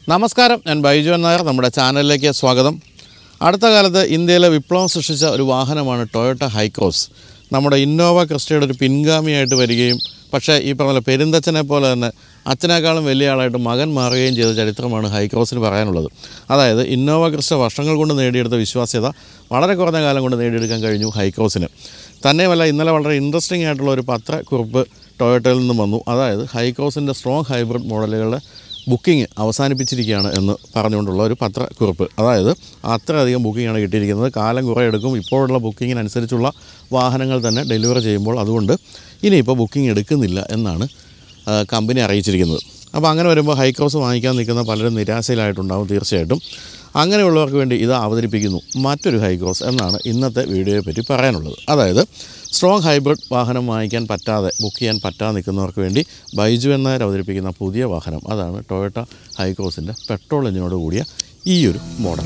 നമസ്കാരം ഞാൻ ബൈജു എൻ നായർ നമ്മുടെ ചാനലിലേക്ക് സ്വാഗതം അടുത്ത കാലത്ത് ഇന്ത്യയിലെ വിപ്ലവം സൃഷ്ടിച്ച ഒരു വാഹനമാണ് ടൊയോട്ട ഹൈക്രോസ് നമ്മുടെ ഇന്നോവ ക്രിസ്റ്റയുടെ ഒരു പിൻഗാമിയായിട്ട് വരികയും പക്ഷേ ഈ പറഞ്ഞ പോലെ പെരുന്തച്ഛനെ പോലെ തന്നെ അച്ഛനേക്കാളും വലിയ ആളായിട്ട് മകൻ മാറുകയും ചെയ്ത ചരിത്രമാണ് ഹൈക്രോസിന് പറയാനുള്ളത് അതായത് ഇന്നോവ ക്രിസ്റ്റ വർഷങ്ങൾ കൊണ്ട് നേടിയെടുത്ത വിശ്വാസ്യത വളരെ കുറഞ്ഞ കാലം കൊണ്ട് നേടിയെടുക്കാൻ കഴിഞ്ഞു ഹൈക്രോസിന് തന്നെയുമല്ല ഇന്നലെ വളരെ ഇൻട്രസ്റ്റിംഗ് ആയിട്ടുള്ള ഒരു പത്രക്കുറിപ്പ് ടൊയോട്ടയിൽ നിന്നും വന്നു അതായത് ഹൈക്രോസിൻ്റെ സ്ട്രോങ് ഹൈബ്രിഡ് മോഡലുകളുടെ ബുക്കിംഗ് അവസാനിപ്പിച്ചിരിക്കുകയാണ് എന്ന് പറഞ്ഞുകൊണ്ടുള്ള ഒരു പത്രക്കുറിപ്പ് അതായത് അത്രയധികം ബുക്കിംഗാണ് കിട്ടിയിരിക്കുന്നത് കാലം കുറേ എടുക്കും ഇപ്പോഴുള്ള ബുക്കിങ്ങിനനുസരിച്ചുള്ള വാഹനങ്ങൾ തന്നെ ഡെലിവറി ചെയ്യുമ്പോൾ അതുകൊണ്ട് ഇനിയിപ്പോൾ ബുക്കിംഗ് എടുക്കുന്നില്ല എന്നാണ് ആ, കമ്പനി അറിയിച്ചിരിക്കുന്നത് അപ്പോൾ അങ്ങനെ വരുമ്പോൾ ഹൈക്രോസ് വാങ്ങിക്കാൻ നിൽക്കുന്ന പലരും നിരാശയിലായിട്ടുണ്ടാവും തീർച്ചയായിട്ടും അങ്ങനെയുള്ളവർക്ക് വേണ്ടി ഇത് അവതരിപ്പിക്കുന്നു മറ്റൊരു ഹൈക്രോസ് എന്നാണ് ഇന്നത്തെ വീഡിയോയെ പറ്റി പറയാനുള്ളത് അതായത് സ്ട്രോങ് ഹൈബ്രിഡ് വാഹനം വാങ്ങിക്കാൻ പറ്റാതെ ബുക്ക് ചെയ്യാൻ പറ്റാതെ നിൽക്കുന്നവർക്ക് വേണ്ടി ബൈജു എന്നായർ അവതരിപ്പിക്കുന്ന പുതിയ വാഹനം അതാണ് ടൊയോട്ട ഹൈക്രോസിൻ്റെ പെട്രോൾ എഞ്ചിനോട് കൂടിയ ഈ ഒരു മോഡൽ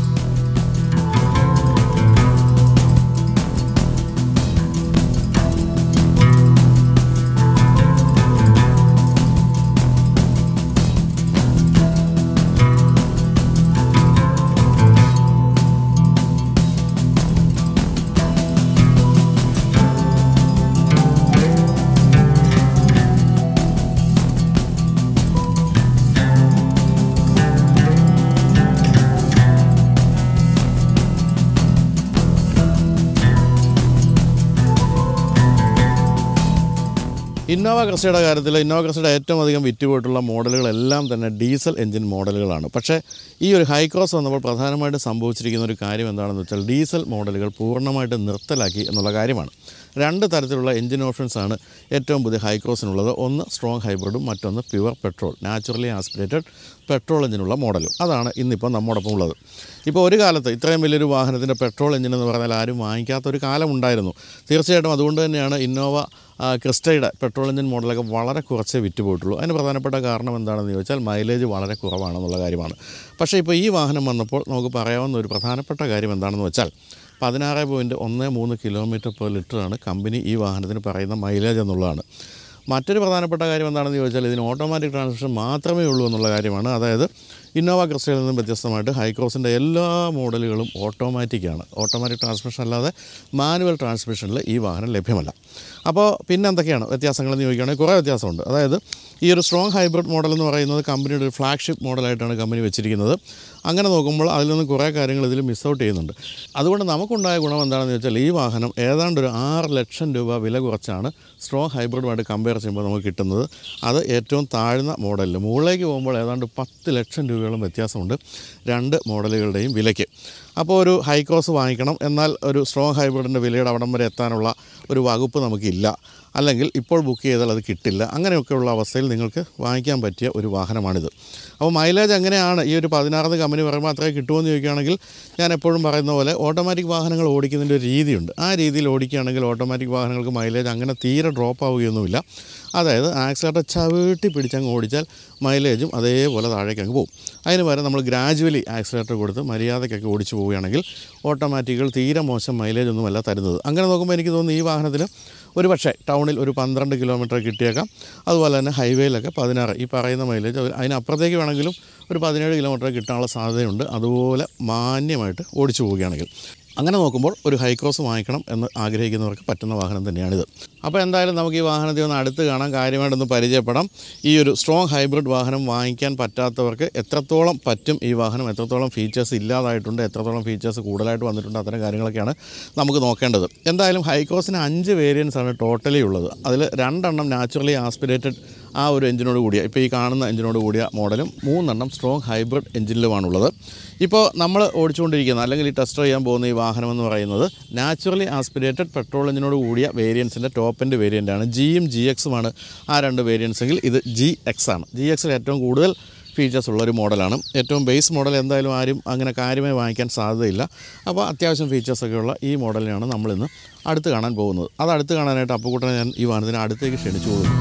ഇന്നോവ ക്രിസ്റ്റയുടെ കാര്യത്തിൽ ഇന്നോവ ക്രിസ്റ്റയുടെ ഏറ്റവും അധികം വിറ്റുപോയിട്ടുള്ള മോഡലുകളെല്ലാം തന്നെ ഡീസൽ എഞ്ചിൻ മോഡലുകളാണ് പക്ഷേ ഈ ഒരു ഹൈക്രോസ് വന്നപ്പോൾ പ്രധാനമായിട്ട് സംഭവിച്ചിരിക്കുന്ന ഒരു കാര്യം എന്താണെന്ന് വെച്ചാൽ ഡീസൽ മോഡലുകൾ പൂർണ്ണമായിട്ട് നിർത്തലാക്കി എന്നുള്ള കാര്യമാണ് രണ്ട് തരത്തിലുള്ള എഞ്ചിൻ ഓപ്ഷൻസ് ആണ് ഏറ്റവും പുതിയ ഹൈക്രോസിനുള്ളത് ഒന്ന് സ്ട്രോങ് ഹൈബ്രിഡും മറ്റൊന്ന് pure petrol naturally aspirated petrol എഞ്ചിനുള്ള മോഡലും അതാണ് ഇന്നിപ്പോൾ നമ്മോടൊപ്പം ഉള്ളത് ഇപ്പോൾ ഒരു കാലത്ത് ഇത്രയും വലിയൊരു വാഹനത്തിൻ്റെ പെട്രോൾ എഞ്ചിൻ എന്ന് പറഞ്ഞാൽ ആരും വാങ്ങിക്കാത്ത ഒരു കാലം ഉണ്ടായിരുന്നു തീർച്ചയായിട്ടും അതുകൊണ്ട് തന്നെയാണ് ഇന്നോവ ആ, ക്രിസ്റ്റയുടെ പെട്രോൾ എഞ്ചിൻ മോഡലൊക്കെ വളരെ കുറച്ചേ വിറ്റുപോയിട്ടുള്ളൂ അതിന് പ്രധാനപ്പെട്ട കാരണം എന്താണെന്ന് ചോദിച്ചാൽ മൈലേജ് വളരെ കുറവാണെന്നുള്ള കാര്യമാണ് പക്ഷേ ഇപ്പോൾ ഈ വാഹനം വന്നപ്പോൾ നമുക്ക് പറയാവുന്ന ഒരു പ്രധാനപ്പെട്ട കാര്യം എന്താണെന്ന് വെച്ചാൽ പതിനാറ് പോയിൻറ്റ് ഒന്ന് മൂന്ന് കിലോമീറ്റർ പെർ ലിറ്ററാണ് കമ്പനി ഈ വാഹനത്തിന് പറയുന്ന മൈലേജ് എന്നുള്ളതാണ് മറ്റൊരു പ്രധാനപ്പെട്ട കാര്യം എന്താണെന്ന് ചോദിച്ചാൽ ഇതിന് ഓട്ടോമാറ്റിക് ട്രാൻസ്മിഷൻ മാത്രമേ ഉള്ളൂ എന്നുള്ള കാര്യമാണ് അതായത് ഇന്നോവ ക്രിസ്റ്റയിൽ നിന്നും വ്യത്യസ്തമായിട്ട് ഹൈക്രോസിൻ്റെ എല്ലാ മോഡലുകളും ഓട്ടോമാറ്റിക്കാണ് ഓട്ടോമാറ്റിക് ട്രാൻസ്മിഷൻ അല്ലാതെ മാനുവൽ ട്രാൻസ്മിഷനിൽ ഈ വാഹനം ലഭ്യമല്ല അപ്പോൾ പിന്നെ എന്തൊക്കെയാണ് വ്യത്യാസങ്ങളെന്ന് ചോദിക്കുകയാണെങ്കിൽ കുറേ വ്യത്യാസമുണ്ട് അതായത് ഈ ഒരു സ്ട്രോങ് ഹൈബ്രിഡ് മോഡൽ എന്ന് പറയുന്നത് കമ്പനിയുടെ ഒരു ഫ്ലാഗ്ഷിപ്പ് മോഡലായിട്ടാണ് കമ്പനി വെച്ചിരിക്കുന്നത് അങ്ങനെ നോക്കുമ്പോൾ അതിൽ നിന്ന് കുറേ കാര്യങ്ങൾ ഇതിൽ മിസ് ഔട്ട് ചെയ്യുന്നുണ്ട് അതുകൊണ്ട് നമുക്കുണ്ടായ ഗുണം എന്താണെന്ന് വെച്ചാൽ ഈ വാഹനം ഏതാണ്ട് ഒരു ആറ് ലക്ഷം രൂപ വില കുറച്ചാണ് സ്ട്രോങ് ഹൈബ്രിഡുമായിട്ട് കമ്പയർ ചെയ്യുമ്പോൾ നമുക്ക് കിട്ടുന്നത് അത് ഏറ്റവും താഴ്ന്ന മോഡലിൽ മുകളിലേക്ക് പോകുമ്പോൾ ഏതാണ്ട് പത്ത് ലക്ഷം രൂപയോളം വ്യത്യാസമുണ്ട് രണ്ട് മോഡലുകളുടെയും വിലയ്ക്ക് അപ്പോൾ ഒരു ഹൈക്രോസ് വാങ്ങിക്കണം എന്നാൽ ഒരു സ്ട്രോങ് ഹൈബ്രിഡിൻ്റെ വിലയുടെ അവിടം വരെ എത്താനുള്ള ഒരു വകുപ്പ് നമുക്കില്ല അല്ലെങ്കിൽ ഇപ്പോൾ ബുക്ക് ചെയ്താൽ അത് കിട്ടില്ല അങ്ങനെയൊക്കെയുള്ള അവസ്ഥയിൽ നിങ്ങൾക്ക് വാങ്ങിക്കാൻ പറ്റിയ ഒരു വാഹനമാണിത് അപ്പോൾ മൈലേജ് എങ്ങനെയാണ് ഈ ഒരു പതിനാറത് കമ്പനി പറയുമ്പോൾ അത്രയും കിട്ടുമെന്ന് ചോദിക്കുകയാണെങ്കിൽ ഞാൻ എപ്പോഴും പറയുന്ന പോലെ ഓട്ടോമാറ്റിക് വാഹനങ്ങൾ ഓടിക്കുന്നതിൻ്റെ ഒരു രീതിയുണ്ട് ആ രീതിയിൽ ഓടിക്കുകയാണെങ്കിൽ ഓട്ടോമാറ്റിക് വാഹനങ്ങൾക്ക് മൈലേജ് അങ്ങനെ തീരെ ഡ്രോപ്പ് ആവുകയൊന്നുമില്ല അതായത് ആക്സിലേറ്റർ ചവിട്ടി പിടിച്ചങ്ങ് ഓടിച്ചാൽ മൈലേജും അതേപോലെ താഴേക്ക് അങ്ങ് പോകും അതിന് പകരം നമ്മൾ ഗ്രാജുവലി ആക്സിലേറ്റർ കൊടുത്ത് മര്യാദയ്ക്കൊക്കെ ഓടിച്ചു പോവുകയാണെങ്കിൽ ഓട്ടോമാറ്റിക്കുകൾ തീരെ മോശം മൈലേജ് ഒന്നുമല്ല തരുന്നത് അങ്ങനെ നോക്കുമ്പോൾ എനിക്ക് തോന്നുന്നു ഈ വാഹനത്തിന് ഒരു പക്ഷേ ടൗണിൽ ഒരു പന്ത്രണ്ട് കിലോമീറ്റർ കിട്ടിയേക്കാം അതുപോലെ തന്നെ ഹൈവേയിലൊക്കെ പതിനാറ് ഈ പറയുന്ന മൈലേജ് ഒരു- അതിനപ്പുറത്തേക്ക് വേണമെങ്കിലും ഒരു പതിനേഴ് കിലോമീറ്റർ കിട്ടാനുള്ള സാധ്യതയുണ്ട് അതുപോലെ മാന്യമായിട്ട് ഓടിച്ചു പോവുകയാണെങ്കിൽ അങ്ങനെ നോക്കുമ്പോൾ ഒരു ഹൈക്രോസ് വാങ്ങിക്കണം എന്ന് ആഗ്രഹിക്കുന്നവർക്ക് പറ്റുന്ന വാഹനം തന്നെയാണിത് അപ്പോൾ എന്തായാലും നമുക്ക് ഈ വാഹനത്തെ ഒന്ന് അടുത്ത് കാണാൻ കാര്യമായിട്ടൊന്ന് പരിചയപ്പെടാം ഈ ഒരു സ്ട്രോങ് ഹൈബ്രിഡ് വാഹനം വാങ്ങിക്കാൻ പറ്റാത്തവർക്ക് എത്രത്തോളം പറ്റും ഈ വാഹനം എത്രത്തോളം ഫീച്ചേഴ്സ് ഇല്ലാതായിട്ടുണ്ട് എത്രത്തോളം ഫീച്ചേഴ്സ് കൂടുതലായിട്ട് വന്നിട്ടുണ്ട് അത്തരം കാര്യങ്ങളൊക്കെയാണ് നമുക്ക് നോക്കേണ്ടത് എന്തായാലും ഹൈക്രോസിന് അഞ്ച് വേരിയൻസ് ആണ് ടോട്ടലി ഉള്ളത് അതിൽ രണ്ടെണ്ണം നാച്ചുറലി ആസ്പിറേറ്റഡ് ആ ഒരു എഞ്ചിനോട് കൂടിയ ഇപ്പോൾ ഈ കാണുന്ന എഞ്ചിനോട് കൂടിയ മോഡലും മൂന്നെണ്ണം സ്ട്രോങ് ഹൈബ്രിഡ് എഞ്ചിനിലുമാണുള്ളത് ഇപ്പോൾ നമ്മൾ ഓടിച്ചുകൊണ്ടിരിക്കുന്ന അല്ലെങ്കിൽ ഈ ടെസ്റ്റ് ചെയ്യാൻ പോകുന്ന ഈ വാഹനം എന്ന് പറയുന്നത് നാച്ചുറലി ആസ്പിറേറ്റഡ് പെട്രോൾ എഞ്ചിനോട് കൂടിയ വേരിയൻസിൻ്റെ ടോപ്പ് എൻഡ് വേരിയൻ്റാണ് ജിയും ജി എക്സുമാണ് ആ രണ്ട് വേരിയൻസ് എങ്കിൽ ഇത് ജി എക്സ് ആണ് ജി എക്സിൽ ഏറ്റവും കൂടുതൽ ഫീച്ചേഴ്സ് ഉള്ളൊരു മോഡലാണ് ഏറ്റവും ബേസ് മോഡൽ എന്തായാലും ആരും അങ്ങനെ കാര്യമായി വാങ്ങിക്കാൻ സാധ്യതയില്ല അപ്പോൾ അത്യാവശ്യം ഫീച്ചേഴ്സൊക്കെ ഉള്ള ഈ മോഡലിനെയാണ് നമ്മളിന്ന് അടുത്ത് കാണാൻ പോകുന്നത് അത് അടുത്ത് കാണാനായിട്ട് അപ്പുക്കുട്ടനെ ഞാൻ ഈ വാഹനത്തിന് അടുത്തേക്ക് ക്ഷണിച്ചു പോകുന്നു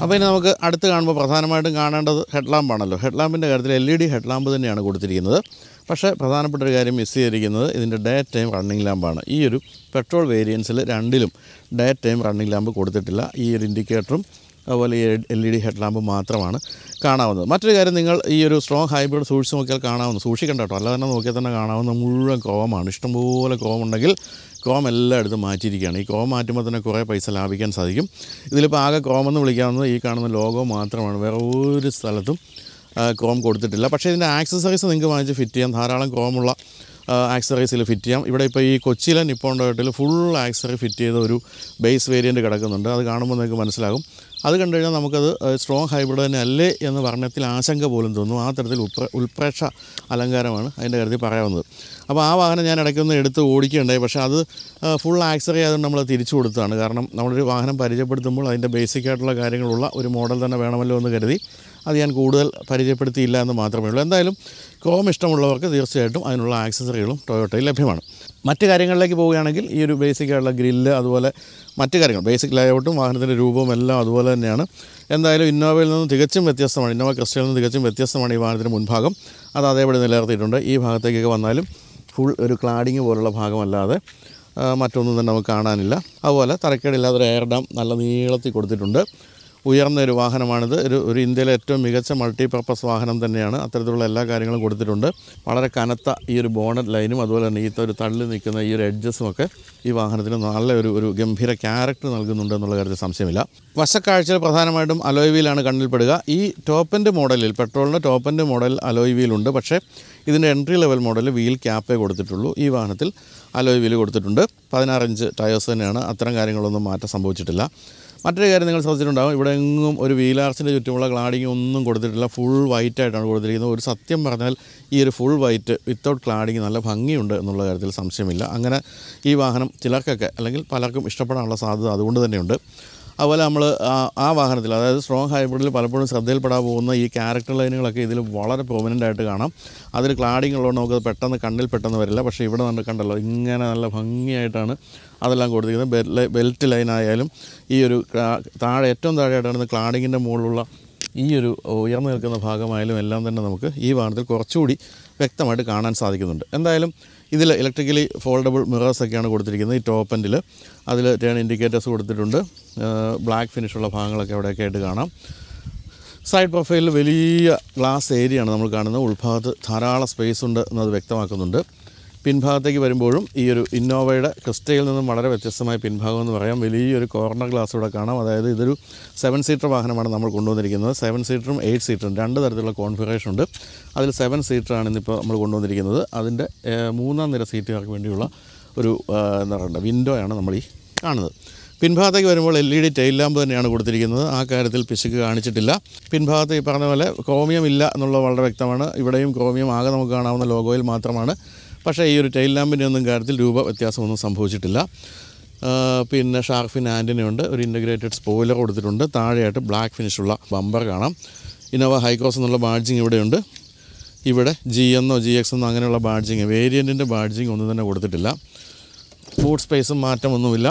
അപ്പോൾ ഇനി നമുക്ക് അടുത്ത് കാണുമ്പോൾ പ്രധാനമായിട്ടും കാണേണ്ടത് ഹെഡ് ലാമ്പാണല്ലോ ഹെഡ് ലാമ്പിൻ്റെ കാര്യത്തിൽ L E D head lamp തന്നെയാണ് കൊടുത്തിരിക്കുന്നത് പക്ഷേ പ്രധാനപ്പെട്ട ഒരു കാര്യം മിസ് ചെയ്തിരിക്കുന്നത് ഇതിൻ്റെ ഡേ ടൈം റണ്ണിങ് ലാമ്പാണ് ഈ ഒരു പെട്രോൾ വേരിയൻസിൽ രണ്ടിലും ഡേ ടൈം റണ്ണിങ് ലാമ്പ് കൊടുത്തിട്ടില്ല ഈ ഒരു ഇൻഡിക്കേറ്ററും അതുപോലെ ഈ L E D head lamp മാത്രമാണ് കാണാവുന്നത് മറ്റൊരു കാര്യം നിങ്ങൾ ഈ ഒരു സ്ട്രോങ് ഹൈബ്രിഡ് സൂക്ഷിച്ച് നോക്കിയാൽ കാണാവുന്ന സൂക്ഷിക്കണ്ട കേട്ടോ അല്ലാതെ തന്നെ നോക്കിയാൽ തന്നെ കാണാവുന്ന മുഴുവൻ ക്രോമാണ് ഇഷ്ടംപോലെ ക്രോം ഉണ്ടെങ്കിൽ ക്രോം എല്ലാം എടുത്ത് മാറ്റിയിരിക്കുകയാണ് ഈ ക്രോം മാറ്റുമ്പോൾ തന്നെ കുറേ പൈസ ലാഭിക്കാൻ സാധിക്കും ഇതിലിപ്പോൾ ആകെ ക്രോം എന്ന് വിളിക്കാവുന്നത് ഈ കാണുന്ന ലോഗോ മാത്രമാണ് വേറെ ഒരു സ്ഥലത്തും ആ, ക്രോം കൊടുത്തിട്ടില്ല പക്ഷേ ഇതിൻ്റെ ആക്സസറീസ് നിങ്ങൾക്ക് വാങ്ങിച്ച് ഫിറ്റ് ചെയ്യാം ധാരാളം ക്രോമുള്ള ആക്സറീസിൽ ഫിറ്റ് ചെയ്യാം ഇവിടെ ഇപ്പോൾ ഈ കൊച്ചിയിലെ നിപ്പോൺ ടൊയോട്ടയിൽ ഫുൾ ആക്സറി ഫിറ്റ് ചെയ്ത ഒരു ബേസ് വേരിയൻറ്റ് കിടക്കുന്നുണ്ട് അത് കാണുമ്പോൾ നിങ്ങൾക്ക് മനസ്സിലാകും അത് കണ്ടു കഴിഞ്ഞാൽ നമുക്കത് സ്ട്രോങ് ഹൈബ്രിഡ് തന്നെ അല്ലേ എന്ന് പറഞ്ഞത്തിൽ ആശങ്ക പോലും തോന്നും ആ തരത്തിൽ ഉപ്ര ഉൾപ്രേക്ഷ അലങ്കാരമാണ് അതിൻ്റെ കാര്യത്തിൽ പറയാവുന്നത് അപ്പോൾ ആ വാഹനം ഞാൻ ഇടയ്ക്കൊന്ന് എടുത്ത് ഓടിക്കുകയുണ്ടായി പക്ഷേ അത് ഫുൾ ആക്സറി ആയതുകൊണ്ട് നമ്മൾ തിരിച്ചു കൊടുത്തതാണ് കാരണം നമ്മളൊരു വാഹനം പരിചയപ്പെടുത്തുമ്പോൾ അതിൻ്റെ ബേസിക് ആയിട്ടുള്ള കാര്യങ്ങളുള്ള ഒരു മോഡൽ തന്നെ വേണമല്ലോ എന്ന് കരുതി അത് ഞാൻ കൂടുതൽ പരിചയപ്പെടുത്തിയില്ല എന്ന് മാത്രമേ ഉള്ളൂ എന്തായാലും ക്രോം ഇഷ്ടമുള്ളവർക്ക് തീർച്ചയായിട്ടും അതിനുള്ള ആക്സസറികളും ടൊയോട്ടയിൽ ലഭ്യമാണ് മറ്റ് കാര്യങ്ങളിലേക്ക് പോവുകയാണെങ്കിൽ ഈ ഒരു ബേസിക് ആയിട്ടുള്ള ഗ്രില്ല് അതുപോലെ മറ്റ് കാര്യങ്ങൾ ബേസിക് ലേഔട്ടും വാഹനത്തിൻ്റെ രൂപവും എല്ലാം അതുപോലെ തന്നെയാണ് എന്തായാലും ഇന്നോവയിൽ നിന്ന് തികച്ചും വ്യത്യസ്തമാണ് ഇന്നോവ ക്രിസ്റ്റയിൽ നിന്ന് തികച്ചും വ്യത്യസ്തമാണ് ഈ വാഹനത്തിൻ്റെ മുൻഭാഗം അത് അതേപടി നിലനിർത്തിയിട്ടുണ്ട് ഈ ഭാഗത്തേക്കൊക്കെ വന്നാലും ഫുൾ ഒരു ക്ലാഡിങ് പോലുള്ള ഭാഗമല്ലാതെ ആ, മറ്റൊന്നും തന്നെ നമുക്ക് കാണാനില്ല അതുപോലെ തരക്കേടില്ലാതെ ഒരു എയർ ഡാം നല്ല നീളത്തിൽ കൊടുത്തിട്ടുണ്ട് ഉയർന്ന ഒരു വാഹനമാണിത് ഒരു ഒരു ഇന്ത്യയിലെ ഏറ്റവും മികച്ച മൾട്ടിപർപ്പസ് വാഹനം തന്നെയാണ് അത്തരത്തിലുള്ള എല്ലാ കാര്യങ്ങളും കൊടുത്തിട്ടുണ്ട് വളരെ കനത്ത ഈ ഒരു ബോണറ്റ് ലൈനും അതുപോലെ തന്നെ ഈ ഒരു തള്ളി നിൽക്കുന്ന ഈ ഒരു എഡ്ജസും ഒക്കെ ഈ വാഹനത്തിന് നല്ല ഒരു ഒരു ഗംഭീര ക്യാരക്ടർ നൽകുന്നുണ്ട് എന്നുള്ള കാര്യത്തിൽ സംശയമില്ല വശക്കാഴ്ചയിൽ പ്രധാനമായിട്ടും അലോയ് വീലാണ് കണ്ണിൽപ്പെടുക ഈ ടോപ്പ് എൻഡ് മോഡലിൽ പെട്രോളിൻ്റെ ടോപ്പ് എൻഡ് മോഡൽ അലോയ് വീലുണ്ട് പക്ഷേ ഇതിൻ്റെ എൻട്രി ലെവൽ മോഡൽ വീൽ ക്യാപ്പേ കൊടുത്തിട്ടുള്ളൂ ഈ വാഹനത്തിൽ അലോയ് വീല് കൊടുത്തിട്ടുണ്ട് പതിനാറ് ഇഞ്ച് ടയേഴ്സ് തന്നെയാണ് അത്തരം കാര്യങ്ങളൊന്നും മാറ്റം സംഭവിച്ചിട്ടില്ല മറ്റൊരു കാര്യം നിങ്ങൾ ശ്രദ്ധിച്ചിട്ടുണ്ടാകും ഇവിടെ എങ്ങും ഒരു വീലാർച്ചിൻ്റെ ചുറ്റുമുള്ള ക്ലാഡിങ് ഒന്നും കൊടുത്തിട്ടില്ല ഫുൾ വൈറ്റ് ആയിട്ടാണ് കൊടുത്തിരിക്കുന്നത് ഒരു സത്യം പറഞ്ഞാൽ ഈ ഒരു ഫുൾ വൈറ്റ് വിത്തൗട്ട് ക്ലാഡിങ് നല്ല ഭംഗിയുണ്ട് എന്നുള്ള കാര്യത്തിൽ സംശയമില്ല അങ്ങനെ ഈ വാഹനം ചിലർക്കൊക്കെ അല്ലെങ്കിൽ പലർക്കും ഇഷ്ടപ്പെടാനുള്ള സാധ്യത അതുകൊണ്ട് തന്നെയുണ്ട് അതുപോലെ നമ്മൾ ആ വാഹനത്തിൽ അതായത് സ്ട്രോങ് ഹൈബ്രിഡിൽ പലപ്പോഴും ശ്രദ്ധയിൽപ്പെടാൻ പോകുന്ന ഈ ക്യാരക്ടർ ലൈനുകളൊക്കെ ഇതിൽ വളരെ പ്രൊമിനൻ്റ് ആയിട്ട് കാണാം അതിൽ ക്ലാഡിങ് ഉള്ളതുകൊണ്ട് നമുക്കത് പെട്ടെന്ന് കണ്ണിൽ പെട്ടെന്ന് വരില്ല പക്ഷേ ഇവിടെ നമ്മൾ കണ്ടല്ലോ ഇങ്ങനെ നല്ല ഭംഗിയായിട്ടാണ് അതെല്ലാം കൊടുത്തിരിക്കുന്നത് ബെൽ ബെൽറ്റ് ലൈൻ ആയാലും ഈ ഒരു ക്ലാ- താഴെ ഏറ്റവും താഴെയായിട്ടാണ് ക്ലാഡിങ്ങിൻ്റെ മുകളിലുള്ള ഈ ഒരു ഉയർന്നു നിൽക്കുന്ന ഭാഗമായാലും എല്ലാം തന്നെ നമുക്ക് ഈ വാഹനത്തിൽ കുറച്ചുകൂടി വ്യക്തമായിട്ട് കാണാൻ സാധിക്കുന്നുണ്ട് എന്തായാലും ഇതിൽ ഇലക്ട്രിക്കലി ഫോൾഡബിൾ മിറേഴ്സ് ഒക്കെയാണ് കൊടുത്തിരിക്കുന്നത് ഈ ടോപ്പ് എൻഡിൽ അതിൽ ടേൺ ഇൻഡിക്കേറ്റേഴ്സ് കൊടുത്തിട്ടുണ്ട് ബ്ലാക്ക് ഫിനിഷുള്ള ഭാഗങ്ങളൊക്കെ അവിടെയൊക്കെ ആയിട്ട് കാണാം സൈഡ് പ്രൊഫൈലിൽ വലിയ ഗ്ലാസ് ഏരിയയാണ് നമ്മൾ കാണുന്നത് ഉൾഭാഗത്ത് ധാരാളം സ്പേസ് ഉണ്ട് എന്നത് വ്യക്തമാക്കുന്നുണ്ട് പിൻഭാഗത്തേക്ക് വരുമ്പോഴും ഈ ഒരു ഇന്നോവയുടെ ക്രിസ്റ്റയിൽ നിന്നും വളരെ വ്യത്യസ്തമായ പിൻഭാഗം എന്ന് പറയാം വലിയൊരു കോർണർ ഗ്ലാസ് ഇവിടെ കാണാം അതായത് ഇതൊരു സെവൻ സീറ്റർ വാഹനമാണ് നമ്മൾ കൊണ്ടുവന്നിരിക്കുന്നത് സെവൻ സീറ്ററും എയ്റ്റ് സീറ്ററും രണ്ട് തരത്തിലുള്ള കോൺഫിഗറേഷൻ ഉണ്ട് അതിൽ സെവൻ സീറ്ററാണ് ഇന്നിപ്പോൾ നമ്മൾ കൊണ്ടുവന്നിരിക്കുന്നത് അതിൻ്റെ ഏഹ്, മൂന്നാം നിര സീറ്റുകാർക്ക് വേണ്ടിയുള്ള ഒരു ആ, എന്താ പറയുക വിൻഡോയാണ് നമ്മൾ ഈ കാണുന്നത് പിൻഭാഗത്തേക്ക് വരുമ്പോൾ L E D tail lamp തന്നെയാണ് കൊടുത്തിരിക്കുന്നത് ആ കാര്യത്തിൽ പിശുക്ക് കാണിച്ചിട്ടില്ല പിൻഭാഗത്ത് ഈ പറഞ്ഞ പോലെ ക്രോമിയം ഇല്ല എന്നുള്ളത് വളരെ വ്യക്തമാണ് ഇവിടെയും ക്രോമിയം ആകെ നമുക്ക് കാണാവുന്ന ലോഗോയിൽ മാത്രമാണ് പക്ഷേ ഈ ഒരു ടെയിൽ ലാമ്പിൻ്റെ ഒന്നും കാര്യത്തിൽ രൂപ വ്യത്യാസമൊന്നും സംഭവിച്ചിട്ടില്ല ആ, പിന്നെ ഷാർഫിൻ ആൻറ്റിനുണ്ട് ഒരു ഇൻ്റഗ്രേറ്റഡ് സ്പോയിലർ കൊടുത്തിട്ടുണ്ട് താഴെയായിട്ട് ബ്ലാക്ക് ഫിനിഷുള്ള ബമ്പർ കാണാം ഇന്നോവ ഹൈക്രോസ് എന്നുള്ള ബാഡ്ജിങ് ഇവിടെയുണ്ട് ഇവിടെ ജി എന്നോ ജി എക്സ് എന്നോ അങ്ങനെയുള്ള ബാഡ്ജിങ് വേരിയൻറ്റിൻ്റെ ബാഡ്ജിങ് ഒന്നും തന്നെ കൊടുത്തിട്ടില്ല ബൂട്ട് സ്പേസും മാറ്റമൊന്നുമില്ല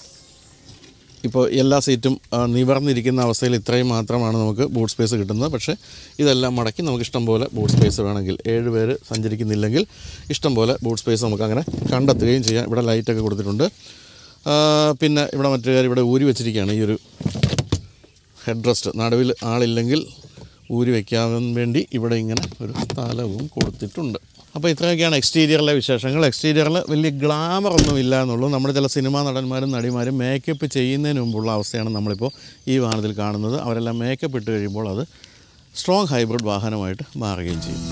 ഇപ്പോൾ എല്ലാ സീറ്റും ആ, നിവർന്നിരിക്കുന്ന അവസ്ഥയിൽ ഇത്രയും മാത്രമാണ് നമുക്ക് ബൂട്ട് സ്പേസ് കിട്ടുന്നത് പക്ഷേ ഇതെല്ലാം മടക്കി നമുക്ക് ഇഷ്ടം പോലെ ബൂട്ട് സ്പേസ് വേണമെങ്കിൽ ഏഴ് പേര് സഞ്ചരിക്കുന്നില്ലെങ്കിൽ ഇഷ്ടം പോലെ ബൂട്ട് സ്പേസ് നമുക്ക് അങ്ങനെ കണ്ടെത്തുകയും ചെയ്യാം ഇവിടെ ലൈറ്റൊക്കെ കൊടുത്തിട്ടുണ്ട് ആ, പിന്നെ ഇവിടെ മറ്റൊരു കാര്യം ഇവിടെ ഊരി വെച്ചിരിക്കുകയാണ് ഈ ഒരു ഹെഡ് റെസ്റ്റ് നടുവിൽ ആളില്ലെങ്കിൽ ഊരി വയ്ക്കാൻ വേണ്ടി ഇവിടെ ഇങ്ങനെ ഒരു സ്ഥലവും കൊടുത്തിട്ടുണ്ട് അപ്പോൾ ഇത്രയൊക്കെയാണ് എക്സ്റ്റീരിയറിലെ വിശേഷങ്ങൾ എക്സ്റ്റീരിയറിൽ വലിയ ഗ്ലാമർ ഒന്നും ഇല്ല എന്നുള്ളൂ നമ്മുടെ ചില സിനിമാ നടന്മാരും നടിമാരും മേക്കപ്പ് ചെയ്യുന്നതിന് മുമ്പുള്ള അവസ്ഥയാണ് നമ്മളിപ്പോൾ ഈ വാഹനത്തിൽ കാണുന്നത് അവരെല്ലാം മേക്കപ്പ് ഇട്ട് കഴിയുമ്പോൾ അത് സ്ട്രോങ് ഹൈബ്രിഡ് വാഹനമായിട്ട് മാറുകയും ചെയ്യും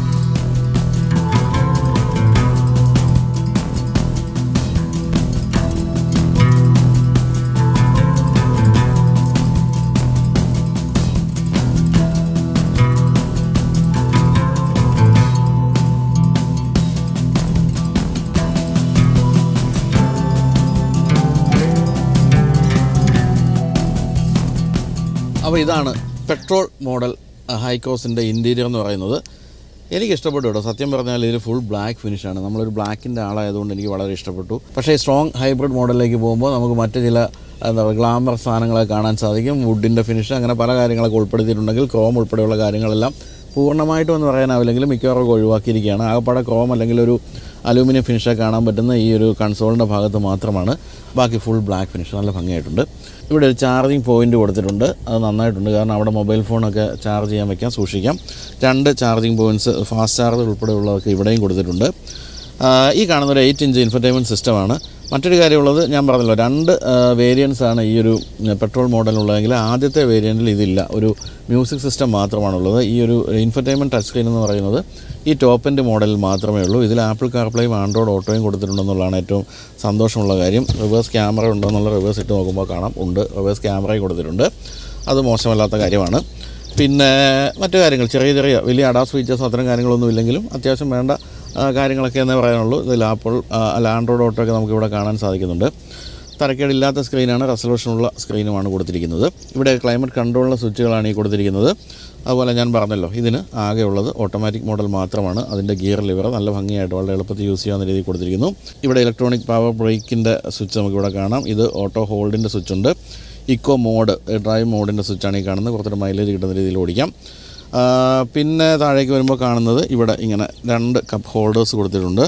അപ്പോൾ ഇതാണ് പെട്രോൾ മോഡൽ ഹൈക്കോസിൻ്റെ ഇൻറ്റീരിയർ എന്ന് പറയുന്നത് എനിക്ക് ഇഷ്ടപ്പെട്ടു കേട്ടോ സത്യം പറഞ്ഞാൽ ഇതിൽ ഫുൾ ബ്ലാക്ക് ഫിനിഷാണ് നമ്മളൊരു ബ്ലാക്കിൻ്റെ ആളായതുകൊണ്ട് എനിക്ക് വളരെ ഇഷ്ടപ്പെട്ടു പക്ഷേ സ്ട്രോങ് ഹൈബ്രിഡ് മോഡലിലേക്ക് പോകുമ്പോൾ നമുക്ക് മറ്റ് ചില എന്താ പറയുക ഗ്ലാമർ സാധനങ്ങളൊക്കെ കാണാൻ സാധിക്കും വുഡിൻ്റെ ഫിനിഷ് അങ്ങനെ പല കാര്യങ്ങളൊക്കെ ഉൾപ്പെടുത്തിയിട്ടുണ്ടെങ്കിൽ ക്രോം ഉൾപ്പെടെയുള്ള കാര്യങ്ങളെല്ലാം പൂർണ്ണമായിട്ടും എന്ന് പറയാനാവില്ലെങ്കിലും മിക്കവാറും ഒഴിവാക്കിയിരിക്കുകയാണ് ആകപ്പാടെ ക്രോം അല്ലെങ്കിൽ ഒരു അലൂമിനിയം ഫിനിഷൊക്കെ കാണാൻ പറ്റുന്ന ഈ ഒരു കൺസോളിൻ്റെ ഭാഗത്ത് മാത്രമാണ് ബാക്കി ഫുൾ ബ്ലാക്ക് ഫിനിഷ് നല്ല ഭംഗിയായിട്ടുണ്ട് ഇവിടെ ഒരു ചാർജിങ് പോയിന്റ് കൊടുത്തിട്ടുണ്ട് അത് നന്നായിട്ടുണ്ട് കാരണം അവിടെ മൊബൈൽ ഫോണൊക്കെ ചാർജ് ചെയ്യാൻ വെക്കാം സൂക്ഷിക്കാം രണ്ട് ചാർജിങ് പോയിൻറ്റ്സ് ഫാസ്റ്റ് ചാർജ് ഉൾപ്പെടെയുള്ളതൊക്കെ ഇവിടെയും കൊടുത്തിട്ടുണ്ട് ആ, ഈ കാണുന്ന ഒരു എയ്റ്റ് ഇഞ്ച് ഇൻഫർടൈൻമെൻറ്റ് സിസ്റ്റമാണ് മറ്റൊരു കാര്യമുള്ളത് ഞാൻ പറഞ്ഞല്ലോ രണ്ട് വേരിയൻസ് ആണ് ഈ ഒരു പെട്രോൾ മോഡലുള്ളതെങ്കിൽ ആദ്യത്തെ വേരിയൻറ്റിൽ ഇതില്ല ഒരു മ്യൂസിക് സിസ്റ്റം മാത്രമാണുള്ളത് ഈ ഒരു ഇൻഫർടൈൻമെൻറ്റ് ടച്ച് സ്ക്രീൻ എന്ന് പറയുന്നത് ഈ ടോപ്പ് എൻഡ് മോഡലിൽ മാത്രമേ ഉള്ളൂ ഇതിൽ ആപ്പിൾ കാർപ്ലേയും ആൻഡ്രോയിഡ് ഓട്ടോയും കൊടുത്തിട്ടുണ്ടെന്നുള്ളതാണ് ഏറ്റവും സന്തോഷമുള്ള കാര്യം റിവേഴ്സ് ക്യാമറ ഉണ്ടെന്നുള്ള റിവേഴ്സ് ഇട്ട് നോക്കുമ്പോൾ കാണാം ഉണ്ട് റിവേഴ്സ് ക്യാമറയും കൊടുത്തിട്ടുണ്ട് അത് മോശമല്ലാത്ത കാര്യമാണ് പിന്നെ മറ്റു കാര്യങ്ങൾ ചെറിയ ചെറിയ വലിയ അഡാസ് ഫീച്ചേഴ്സ് അത്തരം കാര്യങ്ങളൊന്നും ഇല്ലെങ്കിലും അത്യാവശ്യം വേണ്ട ആ, കാര്യങ്ങളൊക്കെ എന്നേ പറയാനുള്ളൂ ഇതിൽ ആപ്പിൾ ആ, അല്ല ആൻഡ്രോയിഡ് ഓട്ടോ ഒക്കെ നമുക്ക് ഇവിടെ കാണാൻ സാധിക്കുന്നുണ്ട് തരക്കേടില്ലാത്ത സ്ക്രീനാണ് റെസൊല്യൂഷനുള്ള സ്ക്രീനുമാണ് കൊടുത്തിരിക്കുന്നത് ഇവിടെ ക്ലൈമറ്റ് കൺട്രോളിൻ്റെ സ്വിച്ചുകളാണ് ഈ കൊടുത്തിരിക്കുന്നത് അതുപോലെ ഞാൻ പറഞ്ഞല്ലോ ഇതിന് ആകെയുള്ളത് ഓട്ടോമാറ്റിക് മോഡൽ മാത്രമാണ് അതിൻ്റെ ഗിയർ ലിവർ നല്ല ഭംഗിയായിട്ട് വളരെ എളുപ്പത്തിൽ യൂസ് ചെയ്യാവുന്ന രീതിയിൽ കൊടുത്തിരിക്കുന്നു ഇവിടെ ഇലക്ട്രോണിക് പവർ ബ്രേക്കിൻ്റെ സ്വിച്ച് നമുക്കിവിടെ കാണാം ഇത് ഓട്ടോ ഹോൾഡിൻ്റെ സ്വിച്ച് ഉണ്ട് ഇക്കോ മോഡ് ഡ്രൈവ് മോഡിൻ്റെ സ്വിച്ചാണ് ഈ കാണുന്നത് കുറച്ചുകൂടെ മൈലേജ് കിട്ടുന്ന രീതിയിൽ ഓടിക്കാം ആ, പിന്നെ താഴേക്ക് വരുമ്പോൾ കാണുന്നത് ഇവിടെ ഇങ്ങനെ രണ്ട് കപ്പ് ഹോൾഡേഴ്സ് കൊടുത്തിട്ടുണ്ട്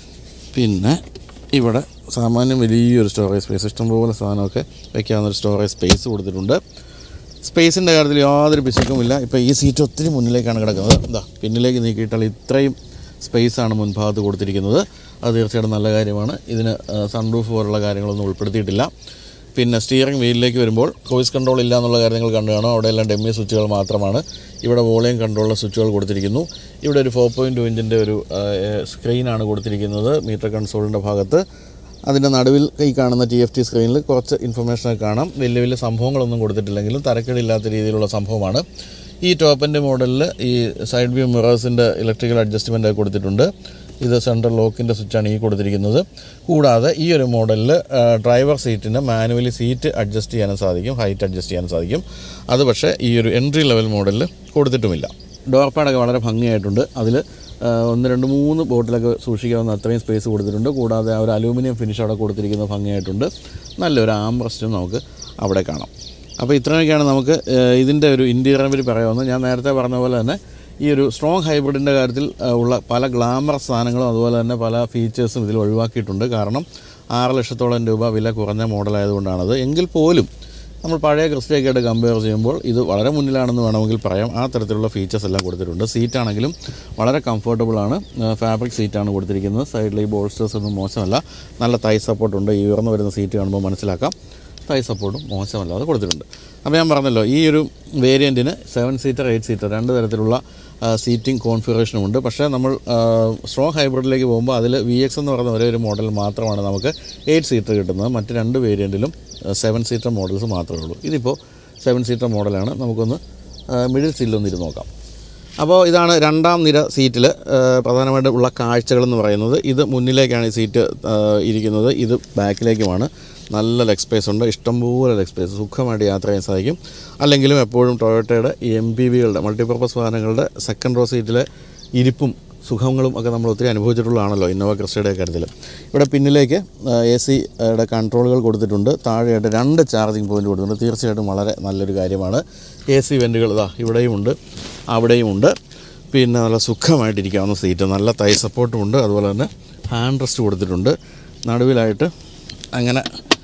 പിന്നെ ഇവിടെ സാമാന്യം വലിയൊരു സ്റ്റോറേജ് സ്പേസ് ഇഷ്ടംപോലെ സാധനമൊക്കെ വയ്ക്കാവുന്ന ഒരു സ്റ്റോറേജ് സ്പേസ് കൊടുത്തിട്ടുണ്ട് സ്പേസിൻ്റെ കാര്യത്തിൽ യാതൊരു പിശുക്കുമില്ല ഇപ്പോൾ ഈ സീറ്റ് ഒത്തിരി മുന്നിലേക്കാണ് കിടക്കുന്നത് എന്താ പിന്നിലേക്ക് നീക്കിയിട്ടാൽ ഇത്രയും സ്പേസാണ് മുൻഭാഗത്ത് കൊടുത്തിരിക്കുന്നത് അത് തീർച്ചയായിട്ടും നല്ല കാര്യമാണ് ഇതിന് സൺറൂഫ് പോലുള്ള കാര്യങ്ങളൊന്നും ഉൾപ്പെടുത്തിയിട്ടില്ല പിന്നെ സ്റ്റിയറിംഗ് വീലിലേക്ക് വരുമ്പോൾ വോയിസ് കൺട്രോൾ ഇല്ല എന്നുള്ള കാര്യങ്ങൾ കണ്ടു കാണും അവിടെയെല്ലാം ഡെമ്മി സ്വിച്ചുകൾ മാത്രമാണ് ഇവിടെ വോളിയം കൺട്രോളിലെ സ്വിച്ചുകൾ കൊടുത്തിരിക്കുന്നു ഇവിടെ ഒരു ഫോർ പോയിൻറ്റ് ടു ഇഞ്ചിൻ്റെ ഒരു സ്ക്രീനാണ് കൊടുത്തിരിക്കുന്നത് മീറ്റർ കൺസോളിൻ്റെ ഭാഗത്ത് അതിൻ്റെ നടുവിൽ ഈ കാണുന്ന ടി എഫ് ടി സ്ക്രീനിൽ കുറച്ച് ഇൻഫർമേഷനൊക്കെ കാണാം വലിയ വലിയ സംഭവങ്ങളൊന്നും കൊടുത്തിട്ടില്ലെങ്കിലും തരക്കേടില്ലാത്ത രീതിയിലുള്ള സംഭവമാണ് ഈ ടോപ്പിൻ്റെ മോഡലിൽ ഈ സൈഡ് വ്യൂ മിറേഴ്സിൻ്റെ ഇലക്ട്രിക്കൽ അഡ്ജസ്റ്റ്മെൻ്റ് ഒക്കെ കൊടുത്തിട്ടുണ്ട് ഇത് സെൻട്രൽ ലോക്കിൻ്റെ സ്വിച്ചാണ് ഈ കൊടുത്തിരിക്കുന്നത് കൂടാതെ ഈ ഒരു മോഡലിൽ ഡ്രൈവർ സീറ്റിന് മാനുവലി സീറ്റ് അഡ്ജസ്റ്റ് ചെയ്യാനും സാധിക്കും ഹൈറ്റ് അഡ്ജസ്റ്റ് ചെയ്യാനും സാധിക്കും അത് പക്ഷേ ഈ ഒരു എൻട്രി ലെവൽ മോഡലിൽ കൊടുത്തിട്ടുമില്ല ഡോർ പാഡൊക്കെ വളരെ ഭംഗിയായിട്ടുണ്ട് അതിൽ ഒന്ന് രണ്ട് മൂന്ന് ബോട്ടിലൊക്കെ സൂക്ഷിക്കാവുന്ന അത്രയും സ്പേസ് കൊടുത്തിട്ടുണ്ട് കൂടാതെ ആ ഒരു അലൂമിനിയം ഫിനിഷ് അവിടെ കൊടുത്തിരിക്കുന്നത് ഭംഗിയായിട്ടുണ്ട് നല്ലൊരു ആംറസ്റ്റും നമുക്ക് അവിടെ കാണാം അപ്പോൾ ഇത്രയൊക്കെയാണ് നമുക്ക് ഏഹ്, ഇതിൻ്റെ ഒരു ഇൻറ്റീരിയർ പറ്റി പറയാവുന്നത് ഞാൻ നേരത്തെ പറഞ്ഞ പോലെ തന്നെ ഈ ഒരു സ്ട്രോങ് ഹൈബ്രിഡിൻ്റെ കാര്യത്തിൽ ഏഹ്, ഉള്ള പല ഗ്ലാമർ സാധനങ്ങളും അതുപോലെ തന്നെ പല ഫീച്ചേഴ്സും ഇതിൽ ഒഴിവാക്കിയിട്ടുണ്ട് കാരണം ആറ് ലക്ഷത്തോളം രൂപ വില കുറഞ്ഞ മോഡലായതുകൊണ്ടാണത് എങ്കിൽ പോലും നമ്മൾ പഴയ ക്രിസ്റ്റയൊക്കെ ആയിട്ട് കമ്പയർ ചെയ്യുമ്പോൾ ഇത് വളരെ മുന്നിലാണെന്ന് വേണമെങ്കിൽ പറയാം ആ തരത്തിലുള്ള ഫീച്ചേഴ്സ് എല്ലാം കൊടുത്തിട്ടുണ്ട് സീറ്റാണെങ്കിലും വളരെ കംഫർട്ടബിളാണ് ഫാബ്രിക് സീറ്റാണ് കൊടുത്തിരിക്കുന്നത് സൈഡിൽ ഈ ബോൾസ്റ്റേഴ്സ് ഒന്നും മോശമല്ല നല്ല തൈ സപ്പോർട്ടുണ്ട് ഈ ഉയർന്നു വരുന്ന സീറ്റ് കാണുമ്പോൾ മനസ്സിലാക്കാം തൈ സപ്പോർട്ടും മോശമല്ലാതെ കൊടുത്തിട്ടുണ്ട് അപ്പോൾ ഞാൻ പറഞ്ഞല്ലോ ഈ ഒരു വേരിയൻറ്റിന് സെവൻ സീറ്റർ എയ്റ്റ് സീറ്റർ രണ്ട് തരത്തിലുള്ള സീറ്റിംഗ് കോൺഫിഗറേഷനും ഉണ്ട് പക്ഷേ നമ്മൾ സ്ട്രോങ് ഹൈബ്രിഡിലേക്ക് പോകുമ്പോൾ അതിൽ വി എക്സ് എന്ന് പറയുന്ന ഒരേ ഒരു മോഡൽ മാത്രമാണ് നമുക്ക് എയ്റ്റ് സീറ്റർ കിട്ടുന്നത് മറ്റ് രണ്ട് വേരിയൻറ്റിലും സെവൻ സീറ്റർ മോഡൽസ് മാത്രമേ ഉള്ളൂ ഇതിപ്പോൾ സെവൻ സീറ്റർ മോഡലാണ് നമുക്കൊന്ന് മിഡിൽ സീറ്റിലൊന്ന് ഇരുന്ന് നോക്കാം അപ്പോൾ ഇതാണ് രണ്ടാം നിര സീറ്റിൽ പ്രധാനമായിട്ടും ഉള്ള കാഴ്ചകളെന്ന് പറയുന്നത് ഇത് മുന്നിലേക്കാണ് ഈ സീറ്റ് ആ, ഇരിക്കുന്നത് ഇത് ബാക്കിലേക്കുമാണ് നല്ല ലെഗ് സ്പേസ് ഉണ്ട് ഇഷ്ടംപോലെ ലെഗ് സ്പേസ് സുഖമായിട്ട് യാത്ര ചെയ്യാൻ സാധിക്കും അല്ലെങ്കിലും എപ്പോഴും ടൊയോട്ടയുടെ ഈ എം പി വികളുടെ മൾട്ടിപർപ്പസ് വാഹനങ്ങളുടെ സെക്കൻഡ് റോ സീറ്റിലെ ഇരിപ്പും സുഖങ്ങളും ഒക്കെ നമ്മൾ ഒത്തിരി അനുഭവിച്ചിട്ടുള്ളതാണല്ലോ ഇന്നോവ ക്രിസ്റ്റയുടെ കാര്യത്തിൽ ഇവിടെ പിന്നിലേക്ക് എ സിയുടെ കൺട്രോളുകൾ കൊടുത്തിട്ടുണ്ട് താഴെയായിട്ട് രണ്ട് ചാർജിങ് പോയിന്റ് കൊടുത്തിട്ടുണ്ട് തീർച്ചയായിട്ടും വളരെ നല്ലൊരു കാര്യമാണ് എ സി വെൻറ്റുകൾ ഇതാ ഇവിടെയുമുണ്ട് അവിടെയുമുണ്ട് പിന്നെ നല്ല സുഖമായിട്ടിരിക്കാവുന്ന സീറ്റ് നല്ല തൈ സപ്പോർട്ടും ഉണ്ട് അതുപോലെ തന്നെ ഹാൻഡ് റെസ്റ്റ് കൊടുത്തിട്ടുണ്ട് നടുവിലായിട്ട് അങ്ങനെ